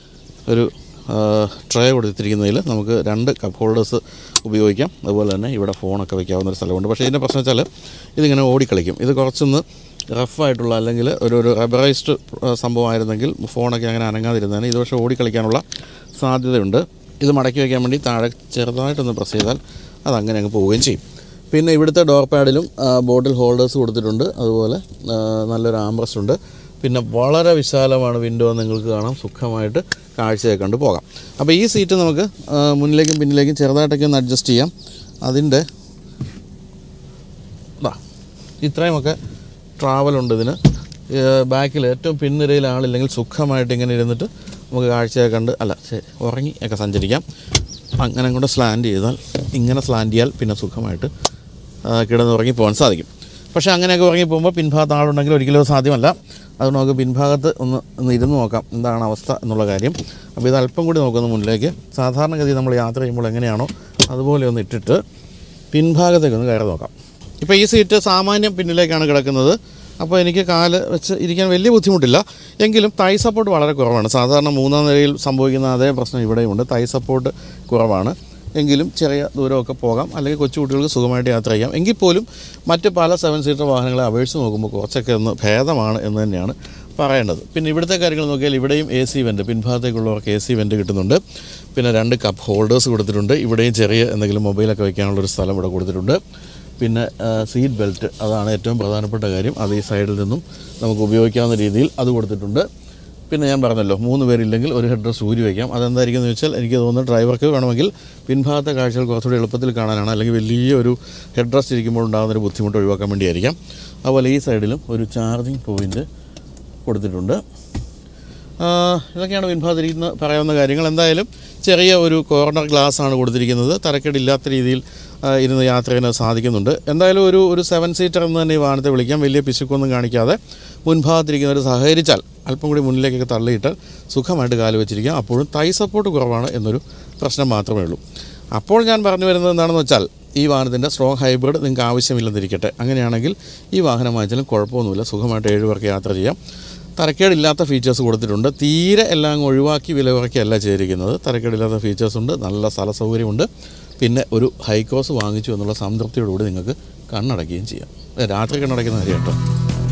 ഒരു ട്രേ കൊടുത്തിരിക്കുന്നതിൽ നമുക്ക് രണ്ട് കപ്പ് ഹോൾഡേഴ്സ് ഉപയോഗിക്കാം അതുപോലെ തന്നെ ഇവിടെ ഫോണൊക്കെ വയ്ക്കാവുന്ന ഒരു സ്ഥലമുണ്ട് പക്ഷേ ഇതിൻ്റെ പ്രശ്നം വെച്ചാൽ ഇതിങ്ങനെ ഓടിക്കളിക്കും ഇത് കുറച്ചൊന്ന് റഫായിട്ടുള്ള അല്ലെങ്കിൽ ഒരു ഒരു റബറൈസ്ഡ് സംഭവമായിരുന്നെങ്കിൽ ഫോണൊക്കെ അങ്ങനെ അനങ്ങാതിരുന്നതിന് ഇത് പക്ഷേ ഓടിക്കളിക്കാനുള്ള സാധ്യതയുണ്ട് ഇത് മടക്കി വയ്ക്കാൻ വേണ്ടി താഴെ ചെറുതായിട്ടൊന്ന് പ്രസ് ചെയ്താൽ അതങ്ങനെ അങ്ങ് പോവുകയും ചെയ്യും പിന്നെ ഇവിടുത്തെ ഡോർ പാഡിലും ബോട്ടിൽ ഹോൾഡേഴ്സ് കൊടുത്തിട്ടുണ്ട് അതുപോലെ ആ, നല്ലൊരു ആംബ്രസ്റ്റ് ഉണ്ട് പിന്നെ വളരെ വിശാലമാണ് വിൻഡോ എന്ന് നിങ്ങൾക്ക് കാണാം സുഖമായിട്ട് കാഴ്ചയൊക്കെ കണ്ട് പോകാം അപ്പോൾ ഈ സീറ്റ് നമുക്ക് ആ, മുന്നിലേക്കും പിന്നിലേക്കും ചെറുതായിട്ടൊക്കെ ഒന്ന് അഡ്ജസ്റ്റ് ചെയ്യാം അതിൻ്റെ ദാ ഇത്രയുമൊക്കെ ട്രാവലുണ്ട് ഇതിന് ബാക്കിൽ ഏറ്റവും പിൻനിരയിൽ ആളില്ലെങ്കിൽ സുഖമായിട്ട് ഇങ്ങനെ ഇരുന്നിട്ട് നമുക്ക് കാഴ്ചയൊക്കെ കണ്ട് അല്ല ശരി ഉറങ്ങി ഒക്കെ സഞ്ചരിക്കാം അങ്ങനെ കൊണ്ട് സ്ലാൻഡ് ചെയ്താൽ ഇങ്ങനെ സ്ലാൻഡ് ചെയ്യാൽ പിന്നെ സുഖമായിട്ട് ആ, കിടന്നുറങ്ങി പോകാൻ സാധിക്കും പക്ഷേ അങ്ങനെയൊക്കെ ഉറങ്ങി പോകുമ്പോൾ പിൻഭാഗത്ത് ആളുണ്ടെങ്കിൽ ഒരിക്കലും അത് സാധ്യമല്ല അതുകൊണ്ട് നമുക്ക് പിൻഭാഗത്ത് ഒന്ന് ഒന്ന് ഇരുന്ന് നോക്കാം എന്താണ് അവസ്ഥ എന്നുള്ള കാര്യം അപ്പോൾ ഇത് അല്പം കൂടി നോക്കുന്ന മുന്നിലേക്ക് സാധാരണഗതി നമ്മൾ യാത്ര ചെയ്യുമ്പോൾ എങ്ങനെയാണോ അതുപോലെ ഒന്ന് ഇട്ടിട്ട് പിൻഭാഗത്തേക്ക് ഒന്ന് കയറി നോക്കാം ഇപ്പോൾ ഈ സീറ്റ് സാമാന്യം പിന്നിലേക്കാണ് കിടക്കുന്നത് അപ്പോൾ എനിക്ക് കാല് വെച്ച് ഇരിക്കാൻ വലിയ ബുദ്ധിമുട്ടില്ല എങ്കിലും തൈ സപ്പോർട്ട് വളരെ കുറവാണ് സാധാരണ മൂന്നാം നിലയിൽ സംഭവിക്കുന്ന അതേ പ്രശ്നം ഇവിടെയുമുണ്ട് തൈ സപ്പോർട്ട് കുറവാണ് എങ്കിലും ചെറിയ ദൂരമൊക്കെ പോകാം അല്ലെങ്കിൽ കൊച്ചുകുട്ടികൾക്ക് സുഖമായിട്ട് യാത്ര ചെയ്യാം എങ്കിൽ പോലും മറ്റ് പല സെവൻ സീറ്റർ വാഹനങ്ങളെ അപേക്ഷിച്ച് നോക്കുമ്പോൾ കുറച്ചൊക്കെ ഒന്ന് ഭേദമാണ് എന്ന് തന്നെയാണ് പറയേണ്ടത് പിന്നെ ഇവിടുത്തെ കാര്യങ്ങൾ നോക്കിയാൽ ഇവിടെയും എ സി വെൻ്റ് പിൻഭാഗത്തേക്കുള്ളവർക്ക് എ സി വെൻ്റ് കിട്ടുന്നുണ്ട് പിന്നെ രണ്ട് കപ്പ് ഹോൾഡേഴ്സ് കൊടുത്തിട്ടുണ്ട് ഇവിടെയും ചെറിയ എന്തെങ്കിലും മൊബൈലൊക്കെ വയ്ക്കാനുള്ളൊരു സ്ഥലം ഇവിടെ കൊടുത്തിട്ടുണ്ട് പിന്നെ സീറ്റ് ബെൽറ്റ് അതാണ് ഏറ്റവും പ്രധാനപ്പെട്ട കാര്യം അത് ഈ സൈഡിൽ നിന്നും നമുക്ക് ഉപയോഗിക്കാവുന്ന രീതിയിൽ അത് കൊടുത്തിട്ടുണ്ട് പിന്നെ ഞാൻ പറഞ്ഞല്ലോ മൂന്ന് പേരില്ലെങ്കിൽ ഒരു ഹെഡ് റെസ്റ്റ് ഊരി വയ്ക്കാം അതെന്തായിരിക്കും എന്ന് വെച്ചാൽ എനിക്ക് തോന്നുന്നു ഡ്രൈവർക്ക് വേണമെങ്കിൽ പിൻഭാഗത്തെ കാഴ്ചകൾ കുറച്ചുകൂടി എളുപ്പത്തിൽ കാണാനാണ് അല്ലെങ്കിൽ വലിയൊരു ഹെഡ് റെസ്റ്റ് ഇരിക്കുമ്പോൾ ഉണ്ടാകുന്ന ഒരു ബുദ്ധിമുട്ട് ഒഴിവാക്കാൻ വേണ്ടിയായിരിക്കാം അതുപോലെ ഈ സൈഡിലും ഒരു ചാർജിങ് പോയിൻറ്റ് കൊടുത്തിട്ടുണ്ട് ആ, ഇതൊക്കെയാണ് പിൻഭാഗത്തിരിക്കുന്ന പറയാവുന്ന കാര്യങ്ങൾ എന്തായാലും ചെറിയ ഒരു കോർണർ ഗ്ലാസ് ആണ് കൊടുത്തിരിക്കുന്നത് തരക്കേടില്ലാത്ത രീതിയിൽ ആ, ഇരുന്ന് യാത്ര ചെയ്യാൻ സാധിക്കുന്നുണ്ട് എന്തായാലും ഒരു ഒരു സെവൻ സീറ്റർ എന്ന് തന്നെ ഈ വാഹനത്തെ വിളിക്കാം വലിയ പിശുക്കൊന്നും കാണിക്കാതെ മുൻഭാഗത്തിരിക്കുന്നവർ സഹകരിച്ചാൽ അല്പം കൂടി മുന്നിലേക്കൊക്കെ തള്ളിയിട്ടാൽ സുഖമായിട്ട് കാല് വെച്ചിരിക്കാം അപ്പോഴും തൈ സപ്പോർട്ട് കുറവാണ് എന്നൊരു പ്രശ്നം മാത്രമേ ഉള്ളൂ അപ്പോൾ ഞാൻ പറഞ്ഞു വരുന്നത് എന്താണെന്ന് വെച്ചാൽ ഈ വാഹനത്തിൻ്റെ സ്ട്രോങ് ഹൈബ്രിഡ് നിങ്ങൾക്ക് ആവശ്യമില്ലെന്നിരിക്കട്ടെ അങ്ങനെയാണെങ്കിൽ ഈ വാഹനം വാങ്ങിച്ചാലും കുഴപ്പമൊന്നുമില്ല സുഖമായിട്ട് ഏഴ് പേർക്ക് യാത്ര ചെയ്യാം തരക്കേടില്ലാത്ത ഫീച്ചേഴ്സ് കൊടുത്തിട്ടുണ്ട് തീരെ എല്ലാം അങ്ങ് ഒഴിവാക്കി വില കുറയ്ക്കല്ല ചെയ്തിരിക്കുന്നത് തരക്കേടില്ലാത്ത ഫീച്ചേഴ്സ് ഉണ്ട് നല്ല സ്ഥല സൗകര്യമുണ്ട് പിന്നെ ഒരു ഹൈക്രോസ് വാങ്ങിച്ചു എന്നുള്ള സംതൃപ്തിയോടുകൂടി നിങ്ങൾക്ക് കണ്ണടയ്ക്കുകയും ചെയ്യാം ഏ, രാത്രി കണ്ണടയ്ക്കുന്ന കാര്യം കേട്ടോ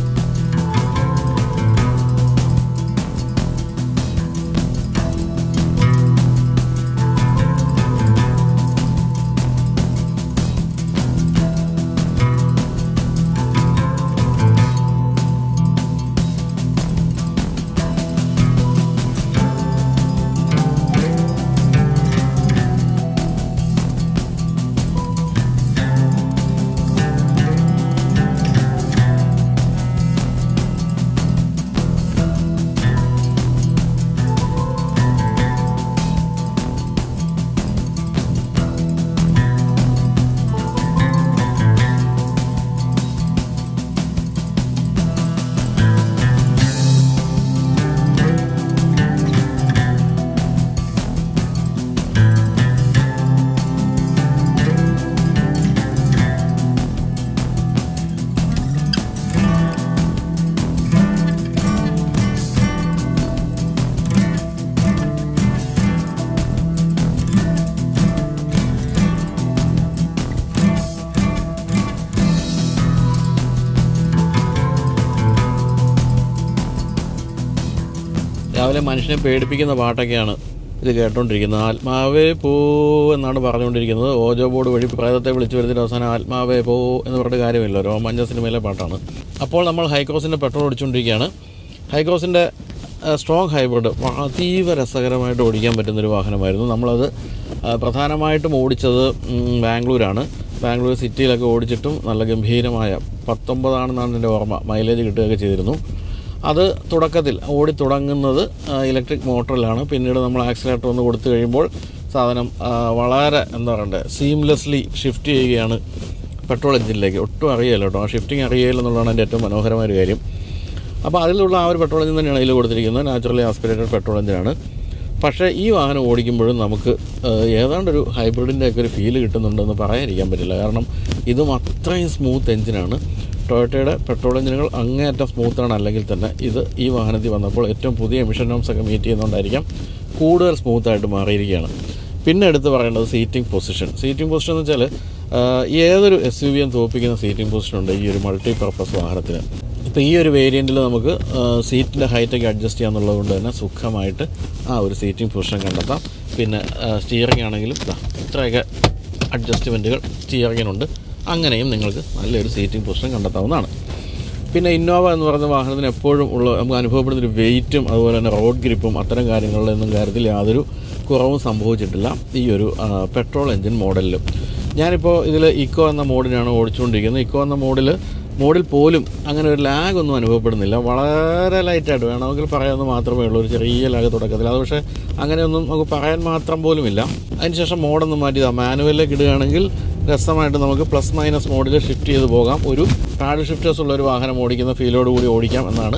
രാവിലെ മനുഷ്യനെ പേടിപ്പിക്കുന്ന പാട്ടൊക്കെയാണ് ഇത് കേട്ടോണ്ടിരിക്കുന്നത് ആത്മാവേ പോ എന്നാണ് പറഞ്ഞുകൊണ്ടിരിക്കുന്നത് ഓജോ ബോർഡ് വഴി പ്രേതത്തെ വിളിച്ചു വരുത്തിയിട്ട് അവസാനം ആത്മാവേ പോ എന്ന് പറഞ്ഞിട്ട് കാര്യമില്ല രോമാഞ്ച സിനിമയിലെ പാട്ടാണ് അപ്പോൾ നമ്മൾ ഹൈക്രോസിൻ്റെ പെട്രോൾ ഓടിച്ചുകൊണ്ടിരിക്കുകയാണ് ഹൈക്രോസിൻ്റെ സ്ട്രോങ് ഹൈബ്രിഡ് അതീവ രസകരമായിട്ട് ഓടിക്കാൻ പറ്റുന്നൊരു വാഹനമായിരുന്നു നമ്മളത് ആ, പ്രധാനമായിട്ടും ഓടിച്ചത് ഉം, ബാംഗ്ലൂരാണ് ബാംഗ്ലൂർ സിറ്റിയിലൊക്കെ ഓടിച്ചിട്ടും നല്ല ഗംഭീരമായ പത്തൊമ്പതാണെന്നാണ് എൻ്റെ ഓർമ്മ മൈലേജ് കിട്ടുകയൊക്കെ ചെയ്തിരുന്നു അത് തുടക്കത്തിൽ ഓടി തുടങ്ങുന്നത് ഇലക്ട്രിക് മോട്ടറിലാണ് പിന്നീട് നമ്മൾ ആക്സിലേറ്റർ ഒന്ന് കൊടുത്തു കഴിയുമ്പോൾ സാധനം ആ, വളരെ എന്താ പറയണ്ടേ സീംലെസ്ലി ഷിഫ്റ്റ് ചെയ്യുകയാണ് പെട്രോൾ എഞ്ചിനിലേക്ക് ഒട്ടും അറിയില്ല കേട്ടോ ആ ഷിഫ്റ്റിംഗ് അറിയില്ല എന്നുള്ളതാണ് എൻ്റെ ഏറ്റവും മനോഹരമായ ഒരു കാര്യം അപ്പോൾ അതിലുള്ള ആ ഒരു പെട്രോൾ എഞ്ചിൻ തന്നെയാണ് ഇതിൽ കൊടുത്തിരിക്കുന്നത് നാച്ചുറലി ആസ്പിറേറ്റഡ് പെട്രോൾ എഞ്ചിനാണ് പക്ഷേ ഈ വാഹനം ഓടിക്കുമ്പോഴും നമുക്ക് ഏഹ്, ഏതാണ്ടൊരു ഹൈബ്രിഡിൻ്റെ ഒക്കെ ഒരു ഫീല് കിട്ടുന്നുണ്ടെന്ന് പറയാതിരിക്കാൻ പറ്റില്ല കാരണം ഇതും അത്രയും സ്മൂത്ത് എഞ്ചിനാണ് ടൊയോട്ടയുടെ പെട്രോൾ എഞ്ചിനുകൾ അങ്ങേയറ്റം സ്മൂത്താണ് അല്ലെങ്കിൽ തന്നെ ഇത് ഈ വാഹനത്തിൽ വന്നപ്പോൾ ഏറ്റവും പുതിയ എമിഷൻ നോംസ് ഒക്കെ മീറ്റ് ചെയ്യുന്നതുകൊണ്ടായിരിക്കാം കൂടുതൽ സ്മൂത്തായിട്ട് മാറിയിരിക്കുകയാണ് പിന്നെ എടുത്ത് പറയേണ്ടത് സീറ്റിംഗ് പൊസിഷൻ സീറ്റിംഗ് പൊസിഷൻ എന്ന് വെച്ചാൽ ആഹ്, ഏതൊരു എസ് യു വിയും തോപ്പിക്കുന്ന സീറ്റിംഗ് പൊസിഷൻ ഉണ്ട് ഈ ഒരു മൾട്ടി പർപ്പസ് വാഹനത്തിന് ഇപ്പോൾ ഈ ഒരു വേരിയൻറ്റിൽ നമുക്ക് സീറ്റിൻ്റെ ഹൈറ്റൊക്കെ അഡ്ജസ്റ്റ് ചെയ്യാന്നുള്ളത് കൊണ്ട് തന്നെ സുഖമായിട്ട് ആ ഒരു സീറ്റിംഗ് പൊസിഷൻ കണ്ടെത്താം പിന്നെ സ്റ്റിയറിംഗ് ആണെങ്കിലും ദാ ഇത്രയൊക്കെ അഡ്ജസ്റ്റ്മെൻറ്റുകൾ സ്റ്റിയറിങ്ങിനുണ്ട് അങ്ങനെയും നിങ്ങൾക്ക് നല്ലൊരു സീറ്റിംഗ് പൊസിഷൻ കണ്ടെത്താവുന്നതാണ് പിന്നെ ഇന്നോവ എന്ന് പറയുന്ന വാഹനത്തിന് എപ്പോഴും ഉള്ള നമുക്ക് അനുഭവപ്പെടുന്ന ഒരു വെയിറ്റും അതുപോലെ തന്നെ റോഡ് ഗ്രിപ്പും അത്തരം കാര്യങ്ങളിലൊന്നും കാര്യത്തിൽ യാതൊരു കുറവും സംഭവിച്ചിട്ടില്ല ഈ ഒരു ആ, പെട്രോൾ എൻജിൻ മോഡലിൽ ഞാനിപ്പോൾ ഇതിൽ ഇക്കോ എന്ന മോഡിനാണ് ഓടിച്ചുകൊണ്ടിരിക്കുന്നത് ഇക്കോ എന്ന മോഡിൽ മോഡിൽ പോലും അങ്ങനെ ഒരു ലാഗ് ഒന്നും അനുഭവപ്പെടുന്നില്ല വളരെ ലൈറ്റായിട്ട് വേണമെങ്കിൽ പറയാമെന്ന് മാത്രമേ ഉള്ളൂ ഒരു ചെറിയ ലാഗ് തുടക്കത്തിൽ അത് പക്ഷേ അങ്ങനെയൊന്നും നമുക്ക് പറയാൻ മാത്രം പോലുമില്ല അതിനുശേഷം മോഡൊന്ന് മാറ്റി മാനുവലിലേക്ക് ഇടുകയാണെങ്കിൽ രസമായിട്ട് നമുക്ക് പ്ലസ് മൈനസ് മോഡിൽ ഷിഫ്റ്റ് ചെയ്ത് പോകാം ഒരു പാഡ് ഷിഫ്റ്റേഴ്സ് ഉള്ള ഒരു വാഹനം ഓടിക്കുന്ന ഫീലോട് കൂടി ഓടിക്കാം എന്നാണ്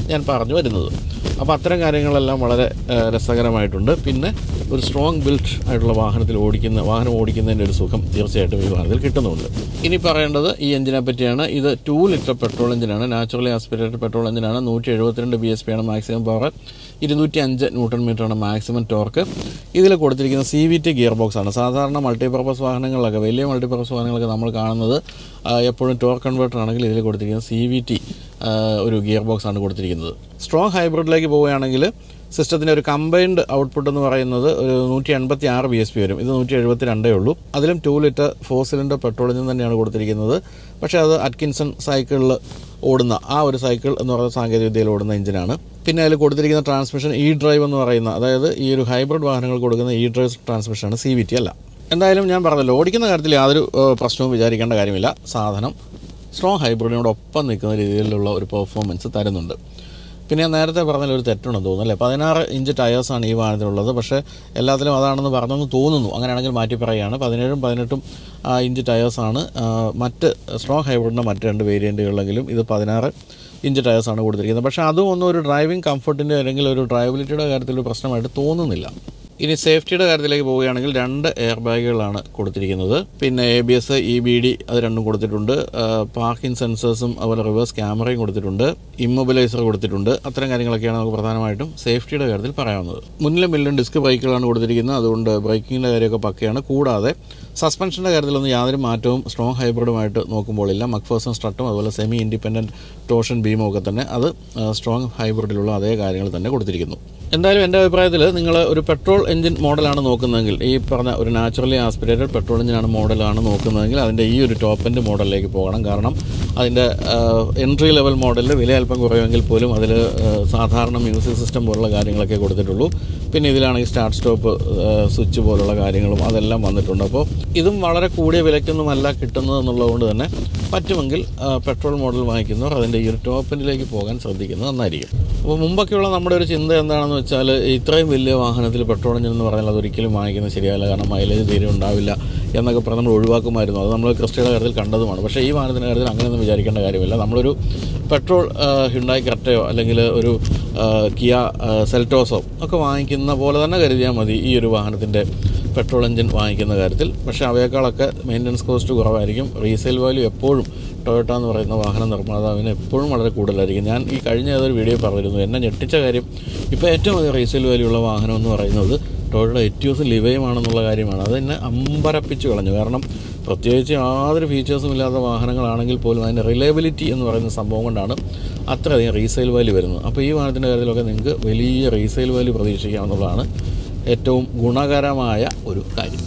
ഞാൻ പറഞ്ഞു വരുന്നത് അപ്പോൾ അത്തരം കാര്യങ്ങളെല്ലാം വളരെ ആ, രസകരമായിട്ടുണ്ട് പിന്നെ ഒരു സ്ട്രോങ് ബിൽറ്റ് ആയിട്ടുള്ള വാഹനത്തിൽ ഓടിക്കുന്ന വാഹനം ഓടിക്കുന്നതിൻ്റെ ഒരു സുഖം തീർച്ചയായിട്ടും ഈ വാഹനത്തിൽ കിട്ടുന്നുണ്ട് ഇനി പറയേണ്ടത് ഈ എഞ്ചിനെ പറ്റിയാണ് ഇത് ടു ലിറ്റർ പെട്രോൾ എഞ്ചിനാണ് നാച്ചുറലി ആസ്പിറേറ്റഡ് പെട്രോൾ എഞ്ചിനാണ് നൂറ്റി എഴുപത്തിരണ്ട് ബി എസ് പി ആണ് മാക്സിമം പവർ ഇരുന്നൂറ്റി അഞ്ച് ന്യൂട്ടൺ മീറ്ററാണ് മാക്സിമം ടോർക്ക് ഇതിൽ കൊടുത്തിരിക്കുന്ന C V T gear box ആണ് സാധാരണ മൾട്ടിപർപ്പസ് വാഹനങ്ങളിലൊക്കെ വലിയ മൾട്ടിപർപ്പസ് വാഹനങ്ങളൊക്കെ നമ്മൾ കാണുന്നത് ആ, എപ്പോഴും ടോർക്ക് കൺവേർട്ടർ ആണെങ്കിൽ ഇതിൽ കൊടുത്തിരിക്കുന്ന സി വി ടി ഒരു ഗിയർ ബോക്സ് ആണ് കൊടുത്തിരിക്കുന്നത് സ്ട്രോങ് ഹൈബ്രിഡിലേക്ക് പോവുകയാണെങ്കിൽ സിസ്റ്റത്തിൻ്റെ ഒരു കമ്പൈൻഡ് ഔട്ട്പുട്ട് എന്ന് പറയുന്നത് ഒരു നൂറ്റി എൺപത്തി ആറ് ബി എസ് പി വരും ഇത് നൂറ്റി എഴുപത്തി രണ്ടേ ഉള്ളൂ അതിലും two litre four cylinder petrol engine തന്നെയാണ് കൊടുത്തിരിക്കുന്നത് പക്ഷേ അത് അറ്റ്കിൻസൺ സൈക്കിളിൽ ഓടുന്ന ആ ഒരു സൈക്കിൾ എന്ന് പറയുന്ന സാങ്കേതിക വിദ്യയിൽ ഓടുന്ന എഞ്ചിനാണ് പിന്നെ അതിൽ കൊടുത്തിരിക്കുന്ന ട്രാൻസ്മിഷൻ ഇ ഡ്രൈവ് എന്ന് പറയുന്ന അതായത് ഈ ഒരു ഹൈബ്രിഡ് വാഹനങ്ങൾ കൊടുക്കുന്ന ഇ ഡ്രൈവ് ട്രാൻസ്മിഷനാണ് സി വി ടി അല്ല എന്തായാലും ഞാൻ പറഞ്ഞല്ലോ ഓടിക്കുന്ന കാര്യത്തിൽ യാതൊരു ഏഹ്, പ്രശ്നവും വിചാരിക്കേണ്ട കാര്യമില്ല സാധനം സ്ട്രോങ് ഹൈബ്രിഡിനോടൊപ്പം നിൽക്കുന്ന രീതിയിലുള്ള ഒരു പെർഫോമൻസ് തരുന്നുണ്ട് പിന്നെ ഞാൻ നേരത്തെ പറഞ്ഞതിൽ ഒരു തെറ്റുണ്ടെന്ന് തോന്നുന്നു അല്ലേ പതിനാറ് ഇഞ്ച് ടയേഴ്സാണ് ഈ വാഹനത്തിലുള്ളത് പക്ഷേ എല്ലാത്തിലും അതാണെന്ന് പറഞ്ഞെന്ന് തോന്നുന്നു അങ്ങനെയാണെങ്കിൽ മാറ്റി പറയുകയാണ് പതിനേഴും പതിനെട്ടും ആ, ഇഞ്ച് ടയേഴ്സാണ് ആ, മറ്റ് സ്ട്രോങ് ഹൈബ്രിഡിൻ്റെ മറ്റ് രണ്ട് വേരിയൻറ്റുകളിലെങ്കിലും ഇത് പതിനാറ് ഇഞ്ച് ടയേഴ്സാണ് കൊടുത്തിരിക്കുന്നത് പക്ഷേ അതും ഒന്നും ഒരു ഡ്രൈവിംഗ് കംഫർട്ടിൻ്റെ അല്ലെങ്കിൽ ഒരു ഡ്രൈവബിലിറ്റിയുടെ കാര്യത്തിൽ ഒരു പ്രശ്നമായിട്ട് തോന്നുന്നില്ല ഇനി സേഫ്റ്റിയുടെ കാര്യത്തിലേക്ക് പോവുകയാണെങ്കിൽ രണ്ട് എയർ ബാഗുകളാണ് കൊടുത്തിരിക്കുന്നത് പിന്നെ A B S E B D അത് രണ്ടും കൊടുത്തിട്ടുണ്ട് പാർക്കിംഗ് സെൻസേഴ്സും അതുപോലെ റിവേഴ്സ് ക്യാമറയും കൊടുത്തിട്ടുണ്ട് ഇമ്മൊബിലൈസർ കൊടുത്തിട്ടുണ്ട് അത്തരം കാര്യങ്ങളൊക്കെയാണ് നമുക്ക് പ്രധാനമായിട്ടും സേഫ്റ്റിയുടെ കാര്യത്തിൽ പറയാവുന്നത് മുന്നിലും മില്ലും ഡിസ്ക് ബ്രേക്കുകളാണ് കൊടുത്തിരിക്കുന്നത് അതുകൊണ്ട് ബ്രേക്കിങ്ങിൻ്റെ കാര്യമൊക്കെ പക്കയാണ് കൂടാതെ സസ്പെൻഷൻ്റെ കാര്യത്തിലൊന്നും യാതൊരു മാറ്റവും സ്ട്രോങ് ഹൈബ്രിഡുമായിട്ട് നോക്കുമ്പോൾ ഇല്ല മക്ഫേഴ്സൺ സ്ട്രട്ടും അതുപോലെ സെമി ഇൻഡിപെൻഡൻറ്റ് ടോഷൻ ബീമും ഒക്കെ തന്നെ അത് സ്ട്രോങ് ഹൈബ്രിഡിലുള്ള അതേ കാര്യങ്ങൾ തന്നെ കൊടുത്തിരിക്കുന്നു എന്തായാലും എൻ്റെ അഭിപ്രായത്തിൽ നിങ്ങൾ ഒരു പെട്രോൾ എഞ്ചിൻ മോഡലാണ് നോക്കുന്നതെങ്കിൽ ഈ പറഞ്ഞ ഒരു നാച്ചുറലി ആസ്പിറേറ്റഡ് പെട്രോൾ എഞ്ചിനാണ് മോഡലാണ് നോക്കുന്നതെങ്കിൽ അതിൻ്റെ ഈ ഒരു ടോപ്പ് എൻഡ് മോഡലിലേക്ക് പോകണം കാരണം അതിൻ്റെ എൻട്രി ലെവൽ മോഡലിൽ വില അല്പം കുറയുമെങ്കിൽ പോലും അതിൽ സാധാരണ മ്യൂസിക് സിസ്റ്റം പോലുള്ള കാര്യങ്ങളൊക്കെ കൊടുത്തിട്ടുള്ളൂ പിന്നെ ഇതിലാണെങ്കിൽ സ്റ്റാർട്ട് സ്റ്റോപ്പ് സ്വിച്ച് പോലുള്ള കാര്യങ്ങളും അതെല്ലാം വന്നിട്ടുണ്ട് അപ്പോൾ ഇതും വളരെ കൂടിയ വിലയ്ക്കൊന്നുമല്ല കിട്ടുന്നത് എന്നുള്ളതുകൊണ്ട് തന്നെ പറ്റുമെങ്കിൽ ആ, പെട്രോൾ മോഡൽ വാങ്ങിക്കുന്നവർ അതിൻ്റെ ഈ ഒരു ടോപ്പ് എൻഡിലേക്ക് പോകാൻ ശ്രദ്ധിക്കുന്നത് നന്നായിരിക്കും അപ്പോൾ മുമ്പൊക്കെയുള്ള നമ്മുടെ ഒരു ചിന്ത എന്താണെന്ന് വെച്ചാൽ ഇത്രയും വലിയ വാഹനത്തിൽ പെട്രോൾ എഞ്ചിൻ എന്ന് പറഞ്ഞാൽ അതൊരിക്കലും വാങ്ങിക്കുന്നത് ശരിയല്ല കാരണം മൈലേജ് തീരെ ഉണ്ടാവില്ല എന്നൊക്കെ പറഞ്ഞ് നമ്മൾ ഒഴിവാക്കുമായിരുന്നു അത് നമ്മൾ ക്രിസ്റ്റയുടെ കാര്യത്തിൽ കണ്ടതുമാണ് പക്ഷേ ഈ വാഹനത്തിൻ്റെ കാര്യത്തിൽ അങ്ങനെയൊന്നും വിചാരിക്കേണ്ട കാര്യമില്ല നമ്മളൊരു പെട്രോൾ ഹിണ്ടായി കറക്റ്റയോ അല്ലെങ്കിൽ ഒരു ആ, കിയ ആ, സെൽറ്റോസോ ഒക്കെ വാങ്ങിക്കുന്ന പോലെ തന്നെ കരുതിയാൽ മതി ഈ ഒരു വാഹനത്തിൻ്റെ പെട്രോൾ എഞ്ചിൻ വാങ്ങിക്കുന്ന കാര്യത്തിൽ പക്ഷേ അവയേക്കാളൊക്കെ മെയിൻ്റനൻസ് കോസ്റ്റ് കുറവായിരിക്കും റീസെയിൽ വാല്യൂ എപ്പോഴും ടൊയോട്ട എന്ന് പറയുന്ന വാഹന നിർമ്മാതാവിന് എപ്പോഴും വളരെ കൂടുതലായിരിക്കും ഞാൻ ഈ കഴിഞ്ഞ ഏതൊരു വീഡിയോ പറഞ്ഞിരുന്നു എന്നെ ഞെട്ടിച്ച കാര്യം ഇപ്പോൾ ഏറ്റവും അധികം റീസെയിൽ വാല്യൂ ഉള്ള വാഹനം എന്ന് പറയുന്നത് ടൊയോട്ട എറ്റ്യൂസ് ലിവയുമാണെന്നുള്ള കാര്യമാണ് അത് എന്നെ അമ്പരപ്പിച്ച് കളഞ്ഞു കാരണം പ്രത്യേകിച്ച് യാതൊരു ഫീച്ചേഴ്സും ഇല്ലാത്ത വാഹനങ്ങളാണെങ്കിൽ പോലും അതിൻ്റെ റിലയബിലിറ്റി എന്ന് പറയുന്ന സംഭവം കൊണ്ടാണ് അത്രയധികം റീസെയിൽ വാല്യൂ വരുന്നത് അപ്പോൾ ഈ വാഹനത്തിൻ്റെ കാര്യത്തിലൊക്കെ നിങ്ങൾക്ക് വലിയ റീസെയിൽ വാല്യൂ പ്രതീക്ഷിക്കാമെന്നുള്ളതാണ് ഏറ്റവും ഗുണകരമായ ഒരു കാര്യം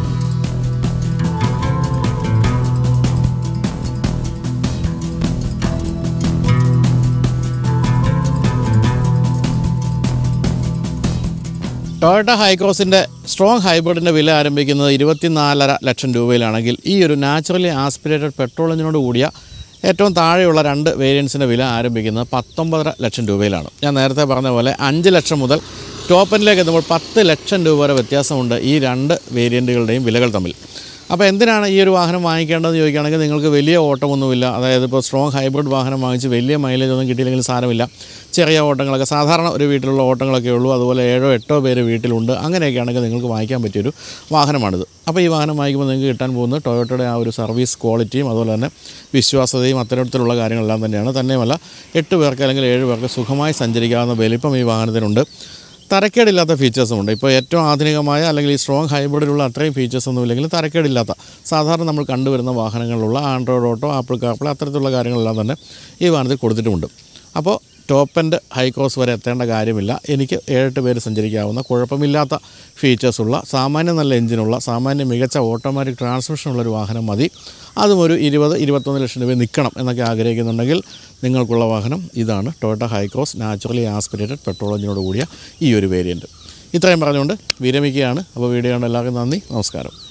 ടൊയോട്ട ഹൈക്രോസിൻ്റെ സ്ട്രോങ് ഹൈബ്രിഡിൻ്റെ വില ആരംഭിക്കുന്നത് ഇരുപത്തിനാലര ലക്ഷം രൂപയിലാണെങ്കിൽ ഈ ഒരു നാച്ചുറലി ആസ്പിറേറ്റഡ് പെട്രോൾ എഞ്ചിനോട് കൂടിയ ഏറ്റവും താഴെയുള്ള രണ്ട് വേരിയൻസിൻ്റെ വില ആരംഭിക്കുന്നത് പത്തൊമ്പതര ലക്ഷം രൂപയിലാണ് ഞാൻ നേരത്തെ പറഞ്ഞ പോലെ അഞ്ച് ലക്ഷം മുതൽ ടോപ്പ് എൻഡിലേക്ക് എത്തുമ്പോൾ പത്ത് ലക്ഷം രൂപ വരെ വ്യത്യാസമുണ്ട് ഈ രണ്ട് വേരിയൻറ്റുകളുടെയും വിലകൾ തമ്മിൽ അപ്പോൾ എന്തിനാണ് ഈ ഒരു വാഹനം വാങ്ങിക്കേണ്ടതെന്ന് ചോദിക്കുകയാണെങ്കിൽ നിങ്ങൾക്ക് വലിയ ഓട്ടമൊന്നുമില്ല അതായത് ഇപ്പോൾ സ്ട്രോങ് ഹൈബ്രിഡ് വാഹനം വാങ്ങിച്ച് വലിയ മൈലേജ് ഒന്നും കിട്ടിയില്ലെങ്കിൽ സാരമില്ല ചെറിയ ഓട്ടങ്ങളൊക്കെ സാധാരണ ഒരു വീട്ടിലുള്ള ഓട്ടങ്ങളൊക്കെ ഉള്ളൂ അതുപോലെ ഏഴോ എട്ടോ പേര് വീട്ടിലുണ്ട് അങ്ങനെയൊക്കെ ആണെങ്കിൽ നിങ്ങൾക്ക് വാങ്ങിക്കാൻ പറ്റിയൊരു വാഹനമാണിത് അപ്പോൾ ഈ വാഹനം വാങ്ങിക്കുമ്പോൾ നിങ്ങൾക്ക് കിട്ടാൻ പോകുന്നത് ടൊയോട്ടയുടെ ആ ഒരു സർവീസ് ക്വാളിറ്റിയും അതുപോലെ തന്നെ വിശ്വാസ്യതയും അത്തരത്തിലുള്ള കാര്യങ്ങളെല്ലാം തന്നെയാണ് തന്നെയുമല്ല എട്ട് പേർക്ക് അല്ലെങ്കിൽ ഏഴ് പേർക്ക് സുഖമായി സഞ്ചരിക്കാവുന്ന വലിപ്പം ഈ വാഹനത്തിനുണ്ട് തരക്കേടില്ലാത്ത ഫീച്ചേഴ്സും ഉണ്ട് ഇപ്പോൾ ഏറ്റവും ആധുനികമായ അല്ലെങ്കിൽ ഈ സ്ട്രോങ് ഹൈബ്രിഡിലുള്ള അത്രയും ഫീച്ചേഴ്സ് ഒന്നും ഇല്ലെങ്കിലും തരക്കേടില്ലാത്ത സാധാരണ നമ്മൾ കണ്ടുവരുന്ന വാഹനങ്ങളിലുള്ള ആൻഡ്രോയിഡ് ഓട്ടോ ആപ്പിൾ കാർപ്ലേ അത്തരത്തിലുള്ള കാര്യങ്ങളെല്ലാം തന്നെ ഈ വാഹനത്തിൽ കൊടുത്തിട്ടുമുണ്ട് അപ്പോൾ ടോപ്പ് ആൻഡ് ഹൈ ക്രോസ് വരെ എത്തേണ്ട കാര്യമില്ല എനിക്ക് ഏഴെട്ട് പേര് സഞ്ചരിക്കാവുന്ന കുഴപ്പമില്ലാത്ത ഫീച്ചേഴ്സുള്ള സാമാന്യം നല്ല എഞ്ചിനുള്ള സാമാന്യം മികച്ച ഓട്ടോമാറ്റിക് ട്രാൻസ്മിഷനുള്ള ഒരു വാഹനം മതി അതും ഒരു ഇരുപത് ഇരുപത്തൊന്ന് ലക്ഷം രൂപ നിൽക്കണം എന്നൊക്കെ ആഗ്രഹിക്കുന്നുണ്ടെങ്കിൽ നിങ്ങൾക്കുള്ള വാഹനം ഇതാണ് Toyota Hycross naturally aspirated petrol എഞ്ചിനോട് കൂടിയ ഈ ഒരു വേരിയൻറ്റ് ഇത്രയും പറഞ്ഞുകൊണ്ട് വിരമിക്കുകയാണ് അപ്പോൾ വീഡിയോ കണ്ട എല്ലാവർക്കും നന്ദി നമസ്കാരം